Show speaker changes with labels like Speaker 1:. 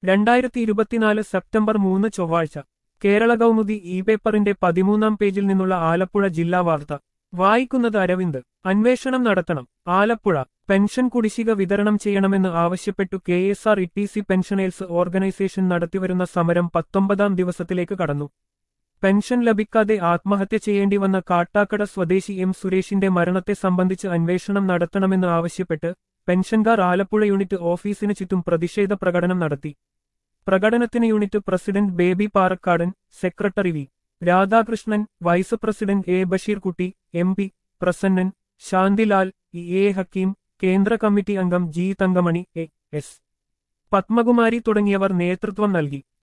Speaker 1: രണ്ടായിരത്തി ഇരുപത്തിനാല് സെപ്റ്റംബർ മൂന്ന് ചൊവ്വാഴ്ച കേരള കൗമുദി ഇ പേപ്പറിന്റെ പതിമൂന്നാം പേജിൽ നിന്നുള്ള ആലപ്പുഴ ജില്ലാ വാർത്ത വായിക്കുന്നത് അരവിന്ദ് അന്വേഷണം നടത്തണം ആലപ്പുഴ പെൻഷൻ കുടിശ്ശിക വിതരണം ചെയ്യണമെന്ന് ആവശ്യപ്പെട്ടു K S R E T C pensioners organisation നടത്തിവരുന്ന സമരം പത്തൊമ്പതാം ദിവസത്തിലേക്ക് കടന്നു പെൻഷൻ ലഭിക്കാതെ ആത്മഹത്യ ചെയ്യേണ്ടി വന്ന കാട്ടാക്കട സ്വദേശി എം സുരേഷിന്റെ മരണത്തെ സംബന്ധിച്ച് അന്വേഷണം നടത്തണമെന്ന് ആവശ്യപ്പെട്ട് പെൻഷൻകാർ ആലപ്പുഴ യൂണിറ്റ് ഓഫീസിന് ചുറ്റും പ്രതിഷേധ പ്രകടനം നടത്തി പ്രകടനത്തിന് unit president Baby Parakkadan secretary V Radhakrishnan vice president A Basheerkutty M P Prasannan Shanthilal E A Hakkim കേന്ദ്ര കമ്മിറ്റി അംഗം G Thankamani A S Padmakumari തുടങ്ങിയവർ നേതൃത്വം നൽകി